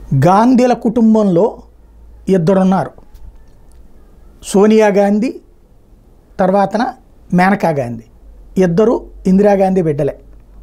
గాంధీల కుటుంబంలో ఇద్దరున్నారు సోనియా గాంధీ తర్వాతన మేనకా గాంధీ ఇద్దరు ఇందిరాగాంధీ బిడ్డలే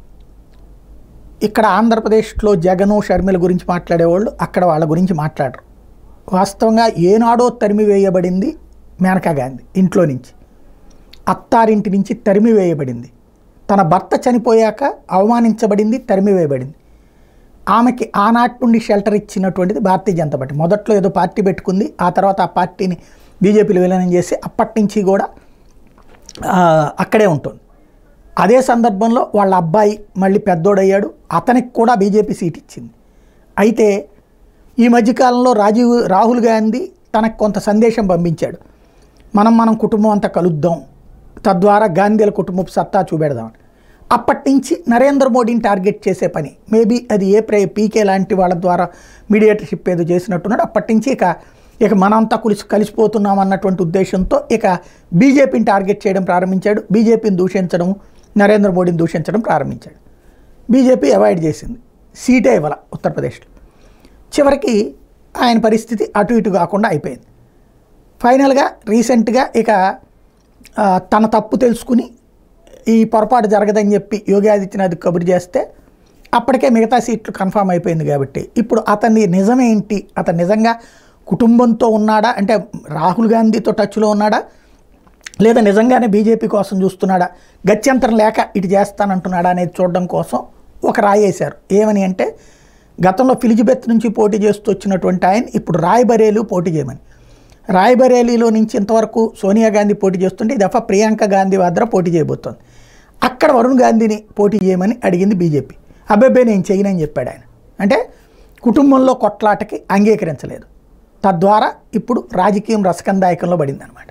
ఇక్కడ ఆంధ్రప్రదేశ్లో జగను షర్మిల గురించి మాట్లాడేవాళ్ళు అక్కడ వాళ్ళ గురించి మాట్లాడరు వాస్తవంగా ఏనాడో తరిమి వేయబడింది మేనకా గాంధీ ఇంట్లో నుంచి అత్తారింటి నుంచి తరిమి వేయబడింది తన భర్త చనిపోయాక అవమానించబడింది తరిమి వేయబడింది ఆమెకి ఆనాటి నుండి షెల్టర్ ఇచ్చినటువంటిది భారతీయ జనతా పార్టీ మొదట్లో ఏదో పార్టీ పెట్టుకుంది ఆ తర్వాత ఆ పార్టీని బీజేపీలో విలీనం చేసి అప్పటి నుంచి కూడా ఆ, అక్కడే ఉంటుంది అదే సందర్భంలో వాళ్ళ అబ్బాయి మళ్ళీ పెద్దోడయ్యాడు అతనికి కూడా బీజేపీ సీట్ ఇచ్చింది అయితే ఈ మధ్యకాలంలో రాజీవ్ రాహుల్ గాంధీ తనకు కొంత సందేశం పంపించాడు మనం మనం కుటుంబం అంతా కలుద్దాం తద్వారా గాంధీల కుటుంబపు సత్తా చూపెడదాం అప్పటి నుంచి నరేంద్ర మోడీని టార్గెట్ చేసే పని మేబీ అది ఏ ప్రే పీకే లాంటి వాళ్ళ ద్వారా మీడియేటర్షిప్ ఏదో చేసినట్టున్నాడు అప్పటి నుంచి ఇక ఇక మనంతా కలిసి కలిసిపోతున్నాం అన్నటువంటి ఉద్దేశంతో ఇక బీజేపీని టార్గెట్ చేయడం ప్రారంభించాడు బీజేపీని దూషించడం నరేంద్ర మోడీని దూషించడం ప్రారంభించాడు బీజేపీ అవాయిడ్ చేసింది సీటే ఇవ్వాల ఉత్తరప్రదేశ్లో చివరికి ఆయన పరిస్థితి అటు ఇటు కాకుండా అయిపోయింది ఫైనల్గా రీసెంట్గా ఇక ఆ, తన తప్పు తెలుసుకుని ఈ పొరపాటు జరగదని చెప్పి యోగి ఆదిత్యనాథ్ కబురు చేస్తే అప్పటికే మిగతా సీట్లు కన్ఫామ్ అయిపోయింది కాబట్టి ఇప్పుడు అతని నిజమేంటి అతను నిజంగా కుటుంబంతో ఉన్నాడా అంటే రాహుల్ గాంధీతో టచ్లో ఉన్నాడా లేదా నిజంగానే బీజేపీ కోసం చూస్తున్నాడా గత్యంతరం లేక ఇటు చేస్తానంటున్నాడా అనేది చూడడం కోసం ఒక రాయి వేశారు ఏమని అంటే గతంలో ఫిలిజిబెత్ నుంచి పోటీ చేస్తూ వచ్చినటువంటి ఆయన ఇప్పుడు రాయ్బరేలు పోటీ చేయమని రాయ్బరేలీలో నుంచి ఇంతవరకు సోనియా గాంధీ పోటీ చేస్తుంటే ఈ దఫా ప్రియాంక గాంధీ వద్ద పోటీ చేయబోతోంది అక్కడ వరుణ్ గాంధీని పోటీ చేయమని అడిగింది బీజేపీ అబ్బాయి నేను చేయనని చెప్పాడు ఆయన అంటే కుటుంబంలో కొట్లాటకి అంగీకరించలేదు తద్వారా ఇప్పుడు రాజకీయం రసకందాయకంలో పడిందనమాట